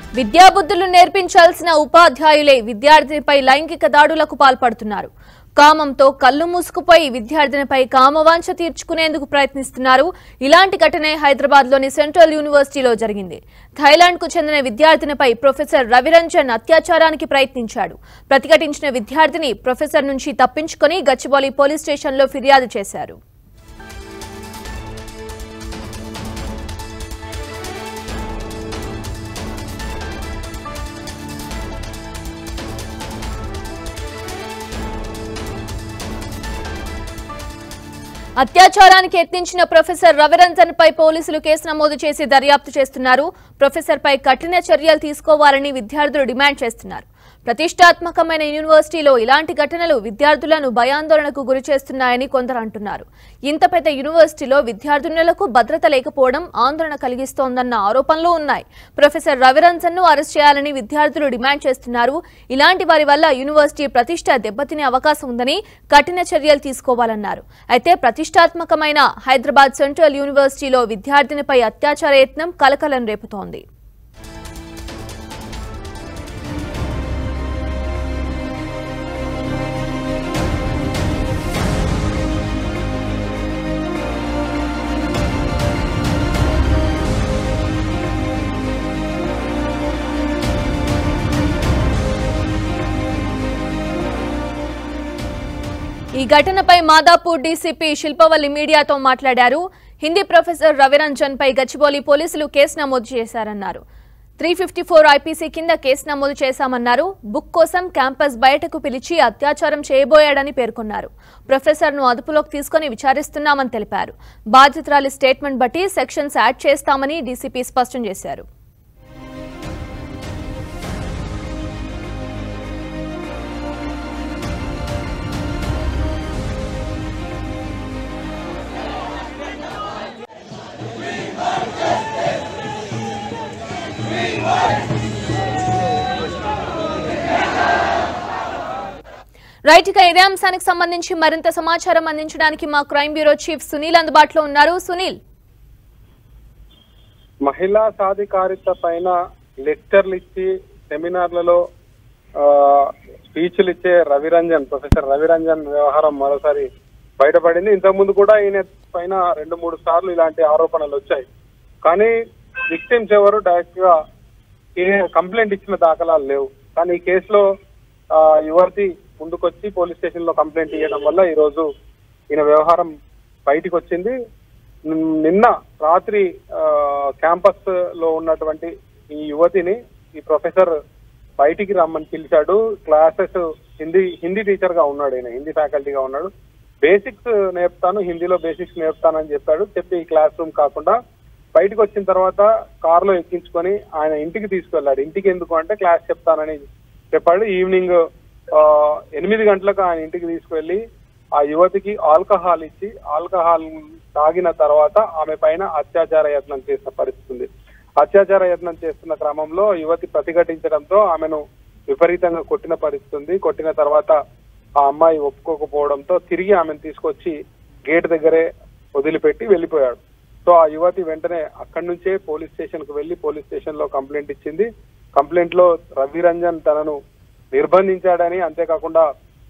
విద్యాబుద్ధులు నేర్పించాల్సిన ఉపాధ్యాయులే విద్యార్థినిపై లైంగిక దాడులకు పాల్పడుతున్నారు కామంతో కళ్ళు మూసుకుపోయి విద్యార్థినిపై కామవాంఛ తీర్చుకునేందుకు ప్రయత్నిస్తున్నారు ఇలాంటి ఘటనే హైదరాబాద్ లోని సెంట్రల్ యూనివర్సిటీలో జరిగింది థైలాండ్ కు చెందిన విద్యార్థినిపై ప్రొఫెసర్ రవిరంజన్ అత్యాచారానికి ప్రయత్నించాడు ప్రతిఘటించిన విద్యార్థిని ప్రొఫెసర్ నుంచి తప్పించుకొని గచ్చిబౌలి పోలీస్ స్టేషన్లో ఫిర్యాదు చేశారు అత్యాచారానికి యత్నించిన ప్రొఫెసర్ రవిరంజన్ పై పోలీసులు కేసు నమోదు చేసి దర్యాప్తు చేస్తున్నారు ప్రొఫెసర్ పై కఠిన చర్యలు తీసుకోవాలని విద్యార్థులు డిమాండ్ చేస్తున్నారు ప్రతిష్టాత్మకమైన యూనివర్సిటీలో ఇలాంటి ఘటనలు విద్యార్థులను భయాందోళనకు గురి చేస్తున్నాయని కొందరు అంటున్నారు ఇంత పెద్ద యూనివర్సిటీలో విద్యార్థినులకు భద్రత లేకపోవడం ఆందోళన కలిగిస్తోందన్న ఆరోపణలు ఉన్నాయి ప్రొఫెసర్ రవిరంజన్ ను అరెస్ట్ చేయాలని విద్యార్థులు డిమాండ్ చేస్తున్నారు ఇలాంటి వారి వల్ల యూనివర్సిటీ ప్రతిష్ట దెబ్బతినే అవకాశం ఉందని కఠిన చర్యలు తీసుకోవాలన్నారు అయితే ప్రతిష్టాత్మకమైన హైదరాబాద్ సెంట్రల్ యూనివర్సిటీలో విద్యార్థినిపై అత్యాచార యత్నం కలకలం రేపుతోంది ఈ ఘటనపై మాదాపూర్ డీసీపీ శిల్పవల్లి మీడియాతో మాట్లాడారు హిందీ ప్రొఫెసర్ రవిరంజన్ పై గచ్చిబౌలి పోలీసులు కేసు నమోదు చేశారన్నారు త్రీ ఫిఫ్టీ ఫోర్ ఐపీసీ కింద కేసు నమోదు చేశామన్నారు బుక్ కోసం క్యాంపస్ బయటకు పిలిచి అత్యాచారం చేయబోయాడని పేర్కొన్నారు ప్రొఫెసర్ను అదుపులోకి తీసుకుని విచారిస్తున్నామని తెలిపారు బాధితురాలి స్టేట్మెంట్ బట్టి సెక్షన్స్ యాడ్ చేస్తామని డీసీపీ స్పష్టం చేశారు రైట్ ఇక ఇదే అంశానికి సంబంధించి మరింత సమాచారం అందించడానికి మా క్రైమ్ బ్యూరో చీఫ్ సునీల్ అందుబాటులో ఉన్నారు సునీల్ మహిళా సాధికారిత పైన లెక్చర్లు ఇచ్చి సెమినార్లలో ఆ, స్పీచ్లు ఇచ్చే రవిరంజన్ ప్రొఫెసర్ రవిరంజన్ వ్యవహారం మరోసారి బయటపడింది ఇంతకుముందు కూడా ఈయన పైన రెండు మూడు సార్లు ఇలాంటి ఆరోపణలు వచ్చాయి కానీ విక్టిమ్స్ ఎవరు డైరెక్ట్ గా కంప్లైంట్ ఇచ్చిన దాఖలాలు లేవు కానీ ఈ కేసులో ఆ, యువతి ముందుకొచ్చి పోలీస్ స్టేషన్ లో కంప్లైంట్ ఇవ్వడం వల్ల ఈ రోజు ఈయన వ్యవహారం బయటికి వచ్చింది నిన్- నిన్న రాత్రి క్యాంపస్ లో ఉన్నటువంటి ఈ యువతిని ఈ ప్రొఫెసర్ బయటికి రమ్మని పిలిచాడు క్లాసెస్ హిందీ హిందీ టీచర్ గా ఉన్నాడు ఈయన హిందీ ఫ్యాకల్టీగా ఉన్నాడు బేసిక్స్ నేర్పుతాను హిందీలో బేసిక్స్ నేర్పుతానని చెప్పాడు చెప్పి ఈ క్లాస్ రూమ్ కాకుండా బయటకు వచ్చిన తర్వాత కారులో ఎక్కించుకొని ఆయన ఇంటికి తీసుకెళ్లాడు ఇంటికి ఎందుకు అంటే క్లాస్ చెప్తానని చెప్పాడు ఈవినింగ్ ఆ, ఎనిమిది గంటలకు ఆయన ఇంటికి తీసుకువెళ్లి ఆ యువతికి ఆల్కహాల్ ఇచ్చి ఆల్కహాల్ తాగిన తర్వాత ఆమె పైన అత్యాచార యత్నం చేసిన పరిస్థితి ఉంది అత్యాచార యత్నం చేస్తున్న క్రమంలో యువతి ప్రతిఘటించడంతో ఆమెను విపరీతంగా కొట్టిన పరిస్థితి ఉంది కొట్టిన తర్వాత ఆ అమ్మాయి ఒప్పుకోకపోవడంతో తిరిగి ఆమెను తీసుకొచ్చి గేట్ దగ్గరే వదిలిపెట్టి వెళ్ళిపోయాడు సో ఆ యువతి వెంటనే అక్కడి నుంచే పోలీస్ స్టేషన్ కు వెళ్లి పోలీస్ స్టేషన్ లో కంప్లైంట్ ఇచ్చింది కంప్లైంట్ లో రవిరంజన్ తనను నిర్బంధించాడని అంతేకాకుండా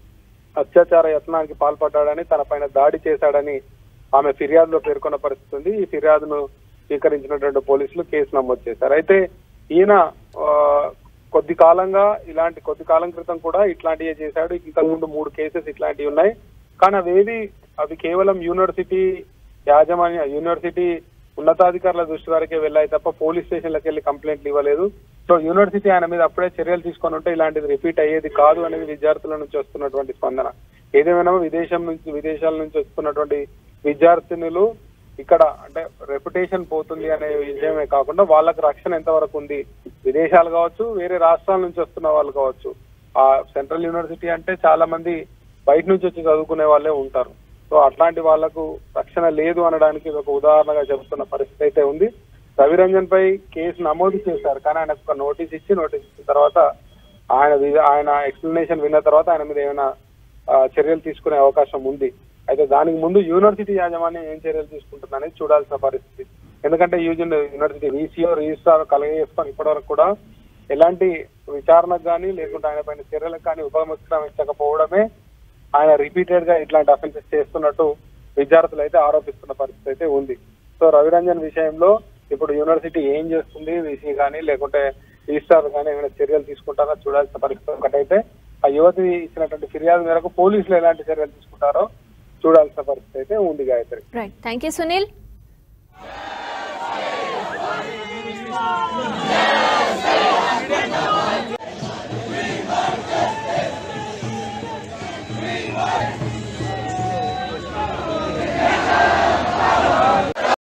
అత్యాచార యత్నానికి పాల్పడ్డాడని తన పైన దాడి చేశాడని ఆమె ఫిర్యాదులో పేర్కొన్న పరిస్థితి ఉంది ఈ ఫిర్యాదును స్వీకరించినటువంటి పోలీసులు కేసు నమోదు చేశారు అయితే ఈయన ఆ, కొద్ది కాలంగా ఇలాంటి కొద్ది కాలం క్రితం కూడా ఇట్లాంటివే చేశాడు ఇంతకు ముందు మూడు కేసెస్ ఇట్లాంటివి ఉన్నాయి కానీ అవేవి అవి కేవలం యూనివర్సిటీ యాజమాన్య యూనివర్సిటీ ఉన్నతాధికారుల దృష్టి వరకే వెళ్ళాయి తప్ప పోలీస్ స్టేషన్లకు వెళ్ళి కంప్లైంట్లు ఇవ్వలేదు సో యూనివర్సిటీ ఆయన మీద అప్పుడే చర్యలు తీసుకొని ఉంటే ఇలాంటిది రిపీట్ అయ్యేది కాదు అనేది విద్యార్థుల నుంచి వస్తున్నటువంటి స్పందన ఏదేమైనా విదేశం నుంచి విదేశాల నుంచి వస్తున్నటువంటి విద్యార్థినులు ఇక్కడ అంటే రెప్యుటేషన్ పోతుంది అనే విషయమే కాకుండా వాళ్ళకి రక్షణ ఎంతవరకు ఉంది విదేశాలు కావచ్చు వేరే రాష్ట్రాల నుంచి వస్తున్న వాళ్ళు కావచ్చు ఆ సెంట్రల్ యూనివర్సిటీ అంటే చాలా మంది బయట నుంచి వచ్చి చదువుకునే వాళ్ళే ఉంటారు సో అట్లాంటి వాళ్లకు రక్షణ లేదు అనడానికి ఇది ఒక ఉదాహరణగా చెబుతున్న పరిస్థితి అయితే ఉంది రవిరంజన్ పై కేసు నమోదు చేశారు కానీ ఆయనకు ఒక నోటీస్ ఇచ్చి నోటీస్ ఇచ్చిన తర్వాత ఆయన వి- ఆయన ఎక్స్ప్లెనేషన్ విన్న తర్వాత ఆయన మీద ఏమైనా ఆ, చర్యలు తీసుకునే అవకాశం ఉంది అయితే దానికి ముందు యూనివర్సిటీ యాజమాన్యం ఏం చర్యలు తీసుకుంటుందనేది చూడాల్సిన పరిస్థితి ఎందుకంటే యూజన్ యూనివర్సిటీ వీసీఓ రిజిస్ట్రార్ కలగజేసుకొని ఇప్పటివరకు కూడా ఎలాంటి విచారణకు కానీ లేకుంటే ఆయన పైన చర్యలకు కానీ ఉపక్రమించకపోవడమే ఆయన రిపీటెడ్ గా ఇట్లాంటి అఫెన్సెస్ చేస్తున్నట్టు విద్యార్థులు అయితే ఆరోపిస్తున్న పరిస్థితి అయితే ఉంది సో రవిరంజన్ విషయంలో ఇప్పుడు యూనివర్సిటీ ఏం చేస్తుంది వీసీ కానీ లేకుంటే రిజిస్ట్రార్ కానీ ఏమైనా చర్యలు తీసుకుంటారో చూడాల్సిన పరిస్థితి ఒకటైతే ఆ యువతి ఇచ్చినటువంటి ఫిర్యాదు మేరకు పోలీసులు ఎలాంటి చర్యలు తీసుకుంటారో చూడాల్సిన పరిస్థితి అయితే ఉంది Gayathri right thank you Sunil